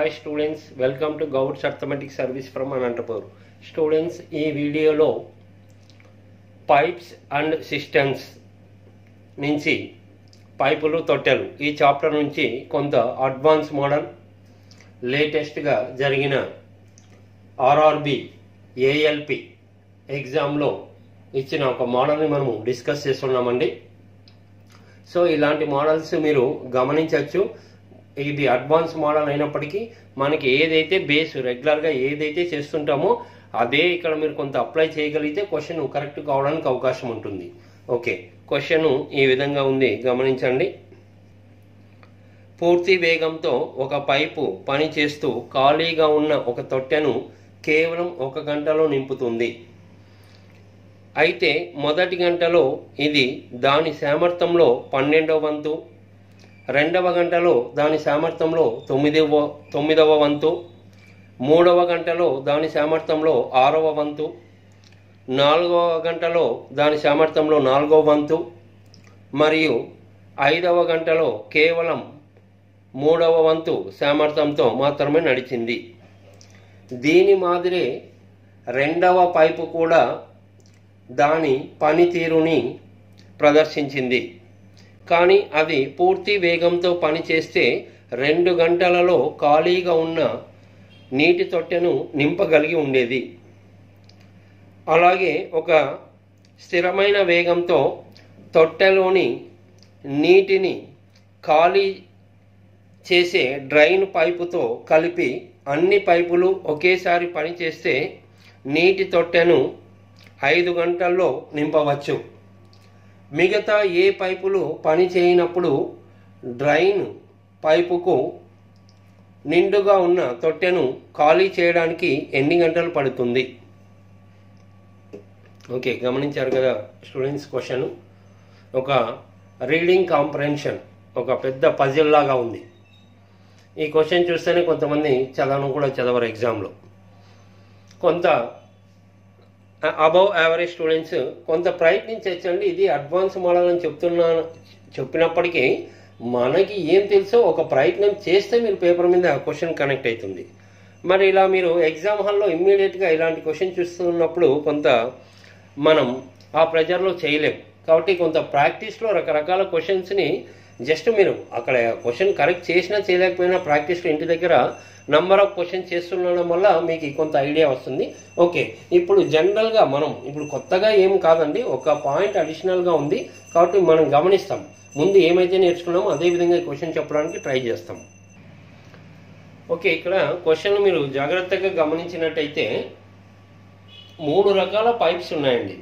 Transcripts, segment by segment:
students welcome to Gouds arithmetic service from Anantapur students ఈ వీడియోలో pipes and systems నుంచి పైపులు తొట్టెలు ఈ చాప్టర్ నుంచి కొంత అడ్వాన్స్ మోడల్ లేటెస్ట్గా జరిగిన ఆర్ఆర్బి ఏఎల్పి ఎగ్జామ్లో ఇచ్చిన ఒక మోడల్ని మనము డిస్కస్ చేస్తున్నామండి సో ఇలాంటి మోడల్స్ మీరు గమనించవచ్చు ఇది అడ్వాన్స్ మోడల్ అయినప్పటికీ మనకి ఏదైతే బేస్ రెగ్యులర్గా ఏదైతే చేస్తుంటామో అదే ఇక్కడ మీరు కొంత అప్లై చేయగలిగితే క్వశ్చన్ కరెక్ట్ కావడానికి అవకాశం ఉంటుంది ఓకే క్వశ్చన్ ఈ విధంగా ఉంది గమనించండి పూర్తి వేగంతో ఒక పైపు పని చేస్తూ ఖాళీగా ఉన్న ఒక తొట్టెను కేవలం ఒక గంటలో నింపుతుంది అయితే మొదటి గంటలో ఇది దాని సామర్థ్యంలో పన్నెండవ వంతు రెండవ గంటలో దాని సామర్థ్యంలో తొమ్మిదవ తొమ్మిదవ వంతు మూడవ గంటలో దాని సామర్థ్యంలో ఆరవ వంతు నాలుగవ గంటలో దాని సామర్థ్యంలో నాలుగవ వంతు మరియు ఐదవ గంటలో కేవలం మూడవ వంతు సామర్థ్యంతో మాత్రమే నడిచింది దీని మాదిరే రెండవ పైపు కూడా దాని పనితీరుని ప్రదర్శించింది కానీ అది పూర్తి వేగంతో పనిచేస్తే రెండు గంటలలో ఖాళీగా ఉన్న నీటి తొట్టెను నింపగలిగి ఉండేది అలాగే ఒక స్థిరమైన వేగంతో తొట్టెలోని నీటిని ఖాళీ చేసే డ్రైన్ పైపుతో కలిపి అన్ని పైపులు ఒకేసారి పనిచేస్తే నీటి తొట్టెను ఐదు గంటల్లో నింపవచ్చు మిగతా ఏ పైపులు పని చేయనప్పుడు డ్రైన్ పైపుకు నిండుగా ఉన్న తొట్టెను ఖాళీ చేయడానికి ఎన్ని గంటలు పడుతుంది ఓకే గమనించారు కదా స్టూడెంట్స్ క్వశ్చన్ ఒక రీడింగ్ కాంప్రహెన్షన్ ఒక పెద్ద పజిల్ లాగా ఉంది ఈ క్వశ్చన్ చూస్తేనే కొంతమంది చదవను కూడా చదవరు ఎగ్జామ్లో కొంత అబౌవ్ యావరేజ్ స్టూడెంట్స్ కొంత ప్రయత్నించండి ఇది అడ్వాన్స్ మోడల్ అని చెప్తున్నాను చెప్పినప్పటికీ మనకి ఏం తెలుసో ఒక ప్రయత్నం చేస్తే మీరు పేపర్ మీద క్వశ్చన్ కనెక్ట్ అవుతుంది మరి ఇలా మీరు ఎగ్జామ్ హాల్లో ఇమ్మీడియట్గా ఇలాంటి క్వశ్చన్ చూస్తున్నప్పుడు కొంత మనం ఆ ప్రెజర్లో చేయలేం కాబట్టి కొంత ప్రాక్టీస్లో రకరకాల క్వశ్చన్స్ని జస్ట్ మీరు అక్కడ క్వశ్చన్ కరెక్ట్ చేసినా చేయలేకపోయినా ప్రాక్టీస్లో ఇంటి దగ్గర నంబర్ ఆఫ్ క్వశ్చన్ చేస్తుండడం వల్ల మీకు కొంత ఐడియా వస్తుంది ఓకే ఇప్పుడు జనరల్గా మనం ఇప్పుడు కొత్తగా ఏం కాదండి ఒక పాయింట్ అడిషనల్గా ఉంది కాబట్టి మనం గమనిస్తాం ముందు ఏమైతే నేర్చుకున్నామో అదే విధంగా క్వశ్చన్ చెప్పడానికి ట్రై చేస్తాం ఓకే ఇక్కడ క్వశ్చన్ మీరు జాగ్రత్తగా గమనించినట్టయితే మూడు రకాల పైప్స్ ఉన్నాయండి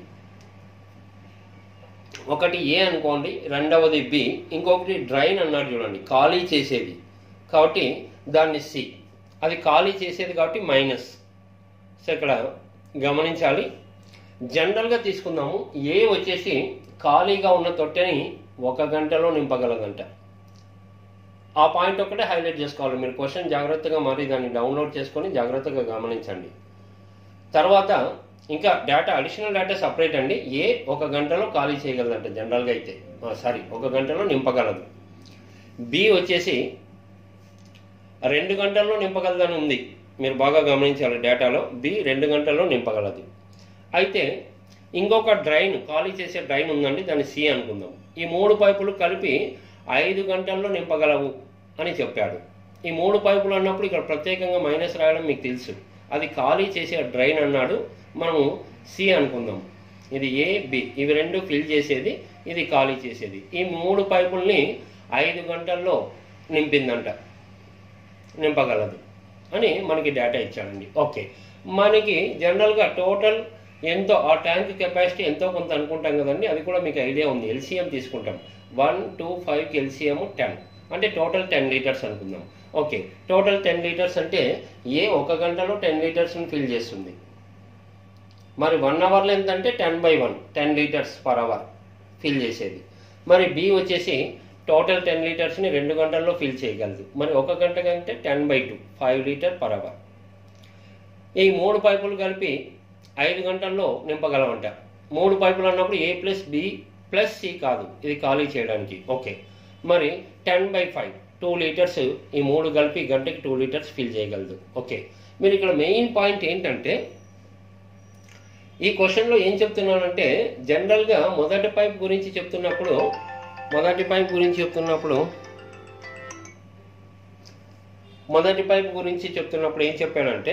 ఒకటి ఏ అనుకోండి రెండవది బి ఇంకొకటి డ్రైన్ అన్నారు చూడండి ఖాళీ చేసేది కాబట్టి దాన్ని సి అది ఖాళీ చేసేది కాబట్టి మైనస్ సో ఇక్కడ గమనించాలి జనరల్గా తీసుకుందాము ఏ వచ్చేసి ఖాళీగా ఉన్న తొట్టెని ఒక గంటలో నింపగలదంట ఆ పాయింట్ ఒకటే హైలైట్ చేసుకోవాలి మీరు క్వశ్చన్ జాగ్రత్తగా మరి దాన్ని డౌన్లోడ్ చేసుకొని జాగ్రత్తగా గమనించండి తర్వాత ఇంకా డేటా అడిషనల్ డేటా సపరేట్ అండి ఏ ఒక గంటలో ఖాళీ చేయగలదంట జనరల్గా అయితే సారీ ఒక గంటలో నింపగలదు బి వచ్చేసి రెండు గంటల్లో నింపగలదని ఉంది మీరు బాగా గమనించాలి డేటాలో బి రెండు గంటల్లో నింపగలదు అయితే ఇంకొక డ్రైన్ ఖాళీ చేసే డ్రైన్ ఉందండి దాన్ని సి అనుకుందాం ఈ మూడు పైపులు కలిపి ఐదు గంటల్లో నింపగలవు అని చెప్పాడు ఈ మూడు పైపులు అన్నప్పుడు ఇక్కడ ప్రత్యేకంగా మైనస్ రాయడం మీకు తెలుసు అది ఖాళీ చేసే డ్రైన్ అన్నాడు మనము సి అనుకుందాం ఇది ఏ బి ఇవి రెండు ఫిల్ చేసేది ఇది ఖాళీ చేసేది ఈ మూడు పైపుల్ని ఐదు గంటల్లో నింపిందంట నింపగలదు అని మనకి డేటా ఇచ్చాడండి ఓకే మనకి జనరల్గా టోటల్ ఎంతో ఆ ట్యాంక్ కెపాసిటీ ఎంతో కొంత అనుకుంటాం కదండి అది కూడా మీకు ఐడియా ఉంది ఎల్సీఎం తీసుకుంటాం వన్ టూ ఫైవ్కి ఎల్సీఎం టెన్ అంటే టోటల్ టెన్ లీటర్స్ అనుకుందాం ఓకే టోటల్ టెన్ లీటర్స్ అంటే ఏ ఒక గంటలో టెన్ లీటర్స్ని ఫిల్ చేస్తుంది మరి వన్ అవర్లో ఎంతంటే ten by one ten litres per hour fill చేసేది మరి బి వచ్చేసి టోటల్ టెన్ లీటర్స్ని రెండు గంటల్లో ఫిల్ చేయగలదు మరి ఒక గంట కంటే ten by two five litre per hour ఈ మూడు పైపులు కలిపి ఐదు గంటల్లో నింపగలమంట మూడు పైపులు అన్నప్పుడు A plus B plus C కాదు ఇది ఖాళీ చేయడానికి ఓకే మరి ten by five two litres ఈ మూడు కలిపి గంటకి టూ లీటర్స్ ఫిల్ చేయగలదు ఓకే మీరు ఇక్కడ మెయిన్ పాయింట్ ఏంటంటే ఈ క్వశ్చన్లో ఏం చెప్తున్నానంటే జనరల్గా మొదటి పైప్ గురించి చెప్తున్నప్పుడు మొదటి పైప్ గురించి చెప్తున్నప్పుడు మొదటి పైప్ గురించి చెప్తున్నప్పుడు ఏం చెప్పానంటే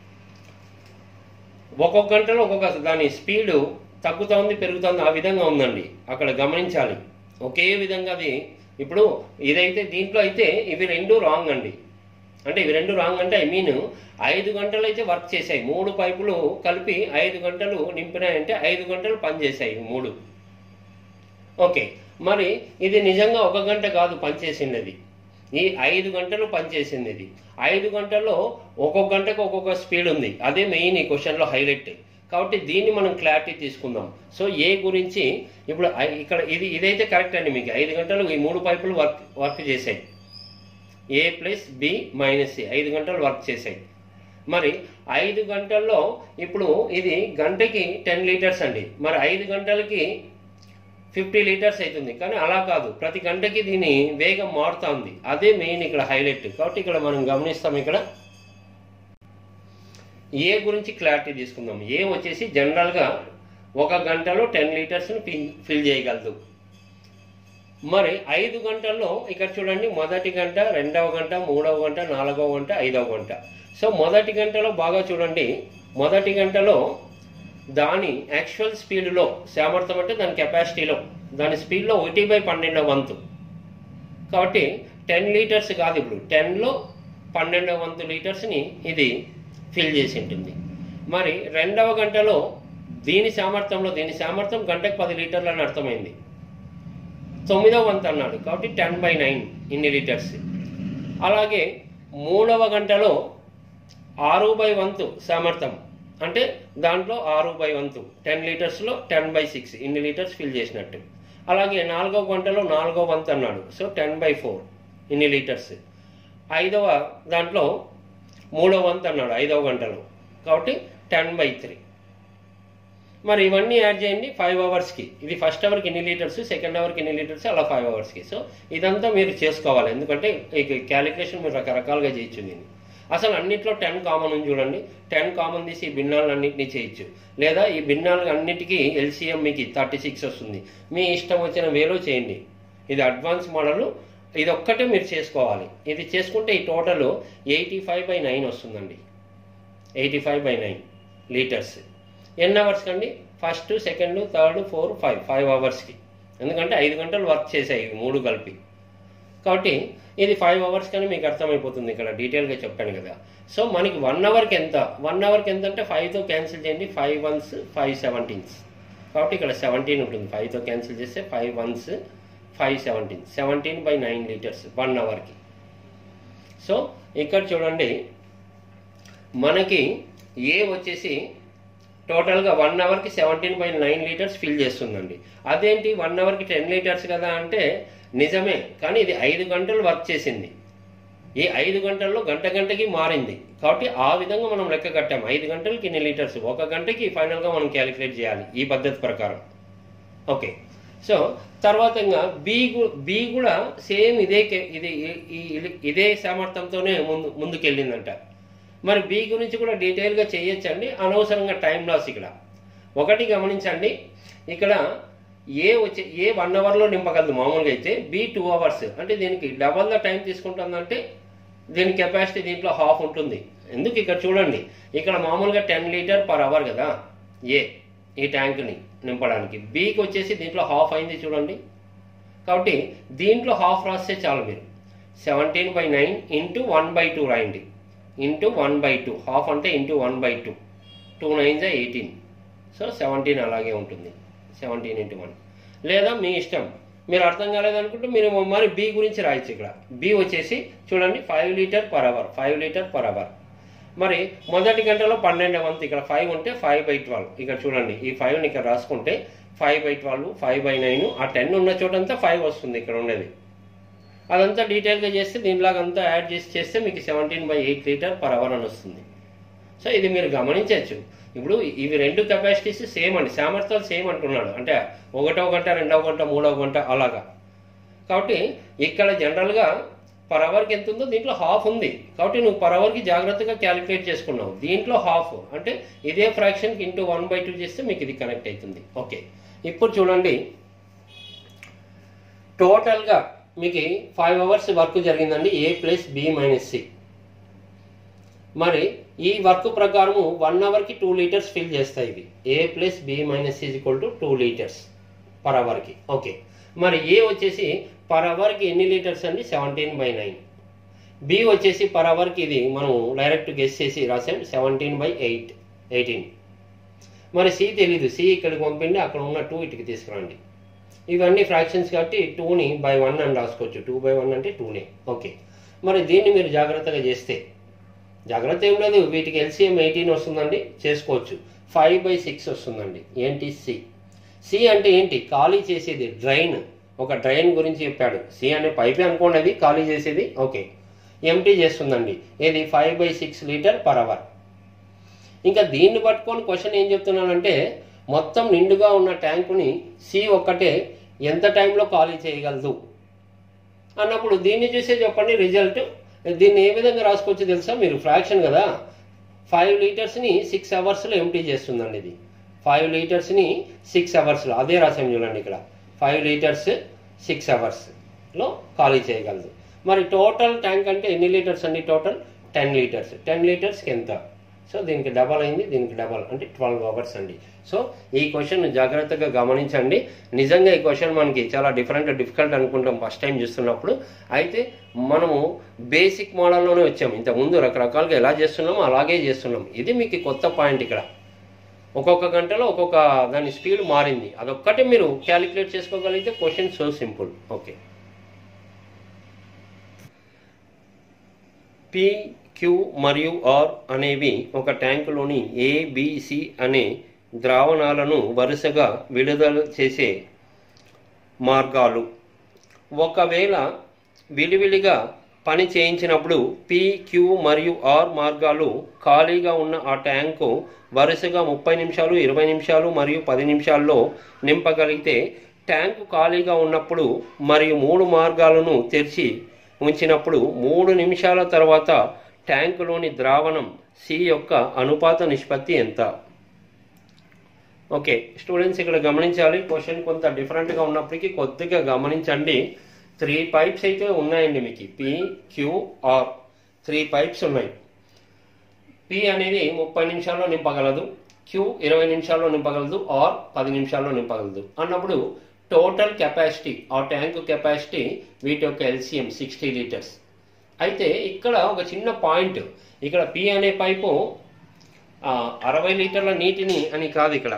ఒక్కొక్క గంటలో ఒక్కొక్క దాని స్పీడు తగ్గుతోంది పెరుగుతోంది ఆ విధంగా ఉందండి అక్కడ గమనించాలి ఒకే విధంగా అది ఇప్పుడు ఇదైతే దీంట్లో అయితే ఇవి రెండు రాంగ్ అండి అంటే ఇవి రెండు రాంగ్ అంటే ఐ మీన్ ఐదు గంటలు అయితే వర్క్ చేశాయి మూడు పైపులు కలిపి ఐదు గంటలు నింపినాయంటే ఐదు గంటలు పనిచేశాయి ఇవి మూడు ఓకే మరి ఇది నిజంగా ఒక గంట కాదు పనిచేసింది అది ఈ ఐదు గంటలు పనిచేసింది ఇది ఐదు గంటల్లో ఒక్కొక్క గంటకు ఒక్కొక్క స్పీడ్ ఉంది అదే మెయిన్ ఈ క్వశ్చన్లో హైలైట్ కాబట్టి దీన్ని మనం క్లారిటీ తీసుకుందాం సో ఏ గురించి ఇప్పుడు ఐ- ఇక్కడ ఇది ఇదైతే కరెక్ట్ అండి మీకు ఐదు గంటలు ఈ మూడు పైపులు వర్క్ వర్క్ చేశాయి A plus B minus C ఐదు గంటలు వర్క్ చేశాయి మరి ఐదు గంటల్లో ఇప్పుడు ఇది గంటకి టెన్ లీటర్స్ అండి మరి ఐదు గంటలకి ఫిఫ్టీ లీటర్స్ అవుతుంది కానీ అలా కాదు ప్రతి గంటకి దీని వేగం మారుతా ఉంది అదే మెయిన్ ఇక్కడ హైలైట్ కాబట్టి ఇక్కడ మనం గమనిస్తాం ఇక్కడ ఏ గురించి క్లారిటీ తీసుకుందాం ఏ వచ్చేసి జనరల్గా ఒక గంటలో టెన్ లీటర్స్ని ఫిల్ చేయగలదు మరి ఐదు గంటల్లో ఇక్కడ చూడండి మొదటి గంట రెండవ గంట మూడవ గంట నాలుగవ గంట ఐదవ గంట సో మొదటి గంటలో బాగా చూడండి మొదటి గంటలో దాని యాక్చువల్ స్పీడ్లో సామర్థ్యం అంటే దాని కెపాసిటీలో దాని స్పీడ్లో ఒకటి బై పన్నెండవ వంతు కాబట్టి టెన్ లీటర్స్ కాదు ఇప్పుడు టెన్లో పన్నెండవ వంతు లీటర్స్ని ఇది ఫిల్ చేసి ఉంటుంది మరి రెండవ గంటలో దీని సామర్థ్యంలో దీని సామర్థ్యం గంటకు పది లీటర్లు అని అర్థమైంది తొమ్మిదవ వంతు అన్నాడు కాబట్టి టెన్ బై నైన్ ఇన్ని లీటర్స్ అలాగే మూడవ గంటలో ఆరు బై వంతు సామర్థ్యం అంటే దాంట్లో ఆరు బై వంతు టెన్ లీటర్స్లో టెన్ బై సిక్స్ ఇన్ని లీటర్స్ ఫిల్ చేసినట్టు అలాగే నాలుగవ గంటలో నాలుగో వంతు అన్నాడు సో టెన్ బై ఫోర్ ఇన్ని లీటర్స్ ఐదవ దాంట్లో మూడో వంతు అన్నాడు ఐదవ గంటలో కాబట్టి టెన్ బై త్రీ మరి ఇవన్నీ యాడ్ చేయండి ఫైవ్ అవర్స్కి ఇది ఫస్ట్ అవర్కి ఎన్ని లీటర్స్ సెకండ్ అవర్కి ఎన్ని లీటర్స్ అలా ఫైవ్ అవర్స్కి సో ఇదంతా మీరు చేసుకోవాలి ఎందుకంటే ఈ క్యాలిక్యులేషన్ మీరు రకరకాలుగా చేయొచ్చు దీన్ని అసలు అన్నిట్లో టెన్ కామన్ ఉంది చూడండి టెన్ కామన్ తీసి ఈ భిన్నాలను అన్నింటినీ చేయొచ్చు లేదా ఈ భిన్నాలు అన్నిటికీ ఎల్సిఎం మీకు థర్టీ సిక్స్ వస్తుంది మీ ఇష్టం వచ్చిన వేలో చేయండి ఇది అడ్వాన్స్ మోడల్ ఇది ఒక్కటే మీరు చేసుకోవాలి ఇది చేసుకుంటే ఈ total eighty five by nine వస్తుందండి eighty five by nine litres ఎన్ని అవర్స్ కండి first second third four five five అవర్స్కి ఎందుకంటే ఐదు గంటలు వర్క్ చేసాయి ఇవి మూడు కలిపి కాబట్టి ఇది ఫైవ్ అవర్స్ కానీ మీకు అర్థమైపోతుంది ఇక్కడ డీటెయిల్గా చెప్పాను కదా సో మనకి వన్ అవర్కి ఎంత వన్ అవర్కి ఎంత అంటే ఫైవ్తో క్యాన్సిల్ చేయండి ఫైవ్ వన్స్ ఫైవ్ సెవెంటీన్స్ కాబట్టి ఇక్కడ సెవెంటీన్ ఉంటుంది ఫైవ్తో క్యాన్సిల్ చేస్తే five ones five seventeen seventeen by nine litres one అవర్కి సో ఇక్కడ చూడండి మనకి ఏ వచ్చేసి టోటల్గా వన్ అవర్కి seventeen by nine litres fill చేస్తుందండి అదేంటి వన్ అవర్కి టెన్ లీటర్స్ కదా అంటే నిజమే కానీ ఇది ఐదు గంటలు వర్క్ చేసింది ఈ ఐదు గంటల్లో గంట గంటకి మారింది కాబట్టి ఆ విధంగా మనం లెక్క కట్టాం ఐదు గంటలకి ఇన్ని లీటర్స్ ఒక గంటకి ఫైనల్గా మనం క్యాలిక్యులేట్ చేయాలి ఈ పద్ధతి ప్రకారం ఓకే సో తర్వాత ఇంకా బి బి కూడా సేమ్ ఇదే కే- ఇది ఈ- ఈ- ఇదే సామర్థ్యంతోనే ముందు ముందుకెళ్ళిందంట మరి బి గురించి కూడా డీటెయిల్గా చేయొచ్చండి అనవసరంగా టైం లాస్ ఇక్కడ ఒకటి గమనించండి ఇక్కడ ఏ వచ్చే ఏ వన్ అవర్లో నింపగలదు మామూలుగా అయితే బి టూ అవర్స్ అంటే దీనికి డబల్ ద టైం తీసుకుంటుందంటే దీని కెపాసిటీ దీంట్లో హాఫ్ ఉంటుంది ఎందుకు ఇక్కడ చూడండి ఇక్కడ మామూలుగా టెన్ లీటర్ పర్ అవర్ కదా ఏ ఈ ట్యాంక్ని నింపడానికి బీకి వచ్చేసి దీంట్లో హాఫ్ అయింది చూడండి కాబట్టి దీంట్లో హాఫ్ రాస్తే చాలు మీరు seventeen by nine into one by two రాయండి into one by two half అంటే into one by two two nine జా ఎయిటీన్ సో సెవెంటీన్ అలాగే ఉంటుంది సెవెంటీన్ ఇంటూ వన్ లేదా మీ ఇష్టం మీరు అర్థం కాలేదనుకుంటే మీరు మరి బి గురించి రాయొచ్చు ఇక్కడ బి వచ్చేసి చూడండి five litre per hour five litre per hour మరి మొదటి గంటలో పన్నెండు వంతు ఇక్కడ ఫైవ్ ఉంటే ఫైవ్ బై ట్వెల్వ్ ఇక్కడ చూడండి ఈ ఫైవ్ని ఇక్కడ రాసుకుంటే five by twelve five by nine ఆ టెన్ ఉన్న చోటంతా ఫైవ్ వస్తుంది ఇక్కడ ఉండేది అదంతా డీటెయిల్గా చేస్తే దీనిలాగా అంతా యాడ్ చేసి చేస్తే మీకు seventeen by eight litre per hour అని వస్తుంది సో ఇది మీరు గమనించవచ్చు ఇప్పుడు ఇవి రెండు కెపాసిటీస్ సేమ్ అండి సామర్థ్యాలు సేమ్ అంటున్నాడు అంటే ఒకటో గంట రెండవ గంట మూడవ గంట అలాగా కాబట్టి ఇక్కడ జనరల్గా పర్ అవర్కి ఎంత ఉందో దీంట్లో హాఫ్ ఉంది కాబట్టి నువ్వు పర్ అవర్కి జాగ్రత్తగా క్యాలిక్యులేట్ చేసుకున్నావు దీంట్లో హాఫ్ అంటే ఇదే ఫ్రాక్షన్కి ఇంటూ వన్ బై టూ చేస్తే మీకు ఇది కనెక్ట్ అవుతుంది ఓకే ఇప్పుడు చూడండి టోటల్గా మీకు ఫైవ్ అవర్స్ వర్క్ జరిగిందండి A plus B minus C మరి ఈ వర్క్ ప్రకారము వన్ అవర్కి టూ లీటర్స్ ఫిల్ చేస్తాయి ఇవి A plus B minus is equal to two litres per అవర్కి ఓకే మరి ఏ వచ్చేసి పర్ అవర్కి ఎన్ని లీటర్స్ అండి సెవెంటీన్ బై నైన్ బి వచ్చేసి పర్ అవర్కి ఇది మనం డైరెక్ట్ గెస్ చేసి రాసాం సెవెంటీన్ బై ఎయిట్ ఎయిటీన్ మరి సి తెలీదు సి ఇక్కడికి పంపిండి అక్కడ ఉన్న టూ ఇటుకి తీసుకురండి ఇవన్నీ ఫ్రాక్షన్స్ కాబట్టి టూని బై వన్ అని రాసుకోవచ్చు టూ బై వన్ అంటే టూనే ఓకే మరి దీన్ని మీరు జాగ్రత్తగా చేస్తే జాగ్రత్త ఏం లేదు వీటికి ఎల్సిఎం ఎయిటీన్ వస్తుందండి చేసుకోవచ్చు ఫైవ్ బై సిక్స్ వస్తుందండి ఏంటి సి సి అంటే ఏంటి ఖాళీ చేసేది డ్రైన్ ఒక డ్రైన్ గురించి చెప్పాడు సి అనే పైపే అనుకోండి అది ఖాళీ చేసేది ఓకే ఎంటీ చేస్తుందండి ఇది five by six litre per hour ఇంకా దీన్ని పట్టుకొని క్వశ్చన్ ఏం చెప్తున్నానంటే మొత్తం నిండుగా ఉన్న ట్యాంకుని సి ఒక్కటే ఎంత టైంలో ఖాళీ చేయగలదు అన్నప్పుడు దీన్ని చూసే చెప్పండి రిజల్ట్ దీన్ని ఏ విధంగా రాసుకోవచ్చు తెలుసా మీరు ఫ్రాక్షన్ కదా ఫైవ్ లీటర్స్ని సిక్స్ అవర్స్లో ఎంటీ చేస్తుందండి ఇది ఫైవ్ లీటర్స్ని సిక్స్ అవర్స్లో అదే రాసాం చూడండి ఇక్కడ ఫైవ్ లీటర్స్ సిక్స్ అవర్స్లో ఖాళీ చేయగలదు మరి టోటల్ ట్యాంక్ అంటే ఎన్ని లీటర్స్ అండి టోటల్ టెన్ లీటర్స్ టెన్ లీటర్స్కి ఎంత సో దీనికి డబల్ అయింది దీనికి డబల్ అంటే ట్వెల్వ్ అవర్స్ అండి సో ఈ క్వశ్చన్ జాగ్రత్తగా గమనించండి నిజంగా ఈ క్వశ్చన్ మనకి చాలా డిఫరెంట్ డిఫికల్ట్ అనుకుంటాం ఫస్ట్ టైం చూస్తున్నప్పుడు అయితే మనము బేసిక్ మోడల్లోనే వచ్చాము ఇంతకుముందు రకరకాలుగా ఎలా చేస్తున్నామో అలాగే చేస్తున్నాం ఇది మీకు కొత్త పాయింట్ ఇక్కడ ఒక్కొక్క గంటలో ఒక్కొక్క దాని స్పీడ్ మారింది అదొక్కటే మీరు క్యాలిక్యులేట్ చేసుకోగలిగితే question so simple okay P Q మరియు ఆర్ అనేవి ఒక ట్యాంకులోని ఏ బిసి అనే ద్రావణాలను వరుసగా విడుదల చేసే మార్గాలు ఒకవేళ విడివిడిగా పని చేయించినప్పుడు పి క్యూ మరియు ఆర్ మార్గాలు ఖాళీగా ఉన్న ఆ ట్యాంకు వరుసగా ముప్పై నిమిషాలు ఇరవై నిమిషాలు మరియు పది నిమిషాల్లో నింపగలిగితే ట్యాంకు ఖాళీగా ఉన్నప్పుడు మరియు మూడు మార్గాలను తెరిచి ఉంచినప్పుడు మూడు నిమిషాల తర్వాత ట్యాంకులోని ద్రావణం సి యొక్క అనుపాత నిష్పత్తి ఎంత ఓకే స్టూడెంట్స్ ఇక్కడ గమనించాలి క్వశ్చన్ కొంత డిఫరెంట్గా ఉన్నప్పటికీ కొద్దిగా గమనించండి త్రీ పైప్స్ అయితే ఉన్నాయండి మీకు P Q R three pipes ఉన్నాయి పి అనేది ముప్పై నిమిషాల్లో నింపగలదు క్యూ ఇరవై నిమిషాల్లో నింపగలదు ఆర్ పది నిమిషాల్లో నింపగలదు అన్నప్పుడు టోటల్ కెపాసిటీ ఆ ట్యాంక్ కెపాసిటీ వీటి యొక్క ఎల్సిఎం సిక్స్టీ లీటర్స్ అయితే ఇక్కడ ఒక చిన్న పాయింట్ ఇక్కడ పి అనే పైపు ఆ, అరవై లీటర్ల నీటిని అని కాదు ఇక్కడ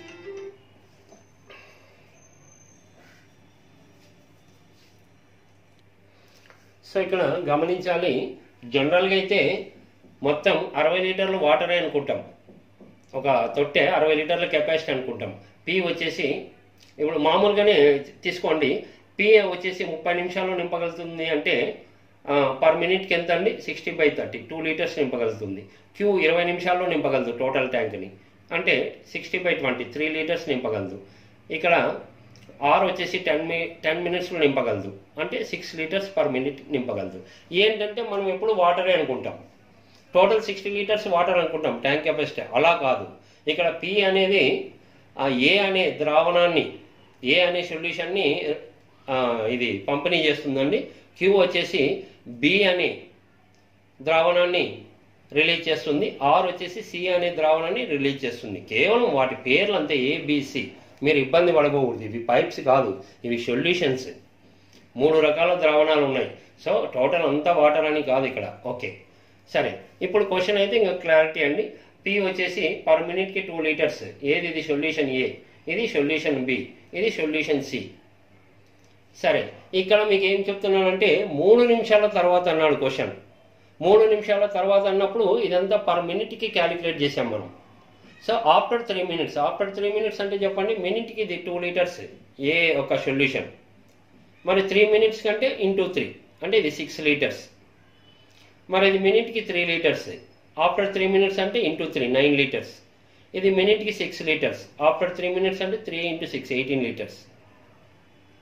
సో ఇక్కడ గమనించాలి జనరల్గా అయితే మొత్తం అరవై లీటర్లు వాటరే అనుకుంటాం ఒక తొట్టె అరవై లీటర్ల కెపాసిటీ అనుకుంటాం పి వచ్చేసి ఇప్పుడు మామూలుగానే తీసుకోండి పి వచ్చేసి ముప్పై నిమిషాల్లో నింపగలుగుతుంది అంటే పర్ మినిట్కి ఎంత అండి sixty by thirty two litres నింపగలుగుతుంది క్యూ ఇరవై నిమిషాల్లో నింపగలదు టోటల్ ట్యాంక్ని అంటే sixty by twenty three litres నింపగలదు ఇక్కడ ఆర్ వచ్చేసి టెన్ మీ టెన్ మినిట్స్లో నింపగలదు అంటే సిక్స్ లీటర్స్ పర్ మినిట్ నింపగలదు ఏంటంటే మనం ఎప్పుడు వాటరే అనుకుంటాం టోటల్ సిక్స్టీ లీటర్స్ వాటర్ అనుకుంటాం ట్యాంక్ కెపాసిటీ అలా కాదు ఇక్కడ పి అనేది ఆ ఏ అనే ద్రావణాన్ని ఏ అనే సొల్యూషన్ని ఆ, ఇది పంపిణీ చేస్తుందండి క్యూ వచ్చేసి బి అనే ద్రావణాన్ని రిలీజ్ చేస్తుంది ఆర్ వచ్చేసి సి అనే ద్రావణాన్ని రిలీజ్ చేస్తుంది కేవలం వాటి పేర్లు అంతే ఏబిసి మీరు ఇబ్బంది పడకూడదు ఇవి పైప్స్ కాదు ఇవి సొల్యూషన్స్ మూడు రకాల ద్రావణాలు ఉన్నాయి సో టోటల్ అంతా వాటర్ అని కాదు ఇక్కడ ఓకే సరే ఇప్పుడు క్వశ్చన్ అయితే ఇంకా క్లారిటీ అండి పి వచ్చేసి పర్ మినిట్కి టూ లీటర్స్ ఏది ఇది సొల్యూషన్ ఏ ఇది సొల్యూషన్ బి ఇది సొల్యూషన్ సి సరే ఇక్కడ మీకు ఏం చెప్తున్నానంటే మూడు నిమిషాల తర్వాత అన్నాడు క్వశ్చన్ మూడు నిమిషాల తర్వాత అన్నప్పుడు ఇదంతా పర్ మినిట్కి క్యాలిక్యులేట్ చేసాం మనం so after three minutes after three minutes అంటే చెప్పండి మినిట్కి ఇది టూ లీటర్స్ ఏ ఒక సొల్యూషన్ మరి త్రీ మినిట్స్ కంటే ఇంటూ త్రీ అంటే ఇది సిక్స్ లీటర్స్ మరి ఇది మినిట్కి three litres after three minutes అంటే ఇంటూ త్రీ నైన్ లీటర్స్ ఇది మినిట్కి six litres after three minutes అంటే three into six eighteen litres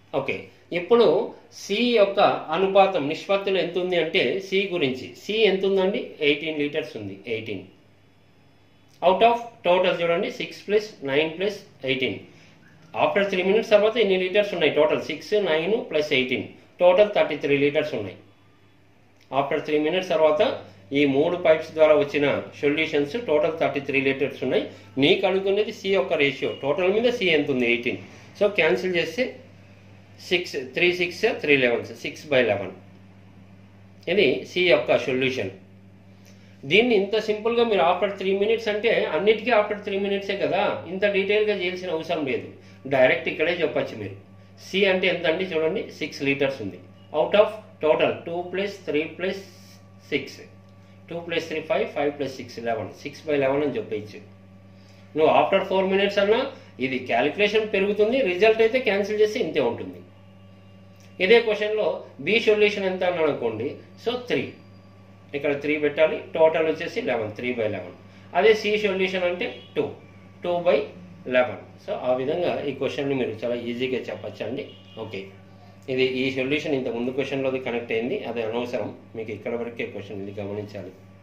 okay ఇప్పుడు సి యొక్క అనుపాతం నిష్పత్తులు ఎంత ఉంది అంటే సి గురించి సి ఎంత ఉందండి ఎయిటీన్ లీటర్స్ ఉంది ఎయిటీన్ అవుట్ ఆఫ్ టోటల్ చూడండి six plus nine plus eighteen after three minutes తర్వాత ఎన్ని లీటర్స్ ఉన్నాయి total six nine plus eighteen total thirty three litres ఉన్నాయి ఆఫ్టర్ త్రీ మినిట్స్ తర్వాత ఈ మూడు పైప్స్ ద్వారా వచ్చిన solutions total thirty three litres ఉన్నాయి నీకు అడుగుతున్నది సి యొక్క రేషియో టోటల్ మీద సి ఎంత ఉంది ఎయిటీన్ సో క్యాన్సిల్ చేస్తే six three six three elevens six by eleven ఇది సి యొక్క సొల్యూషన్ దీన్ని ఇంత సింపుల్గా మీరు ఆఫ్టర్ త్రీ మినిట్స్ అంటే అన్నిటికీ ఆఫ్టర్ త్రీ మినిట్సే కదా ఇంత డీటెయిల్గా చేయాల్సిన అవసరం లేదు డైరెక్ట్ ఇక్కడే చెప్పచ్చు మీరు సి అంటే ఎంత అండి చూడండి సిక్స్ లీటర్స్ ఉంది out of total two plus three plus six two plus three five five plus six eleven six by eleven అని చెప్పచ్చు నువ్వు ఆఫ్టర్ ఫోర్ మినిట్స్ అన్నా ఇది క్యాలిక్యులేషన్ పెరుగుతుంది రిజల్ట్ అయితే క్యాన్సిల్ చేసి ఇంతే ఉంటుంది ఇదే క్వశ్చన్లో బి సొల్యూషన్ ఎంత అని అనుకోండి సో త్రీ ఇక్కడ త్రీ పెట్టాలి టోటల్ వచ్చేసి లెవెన్ త్రీ బై లెవెన్ అదే సి సొల్యూషన్ అంటే two two by eleven so ఆ విధంగా ఈ క్వశ్చన్ని మీరు చాలా ఈజీగా చెప్పచ్చు అండి ఓకే ఇది ఈ సొల్యూషన్ ఇంత ముందు క్వశ్చన్లోది కనెక్ట్ అయింది అది అనవసరం మీకు ఇక్కడ వరకే క్వశ్చన్ ఇది గమనించాలి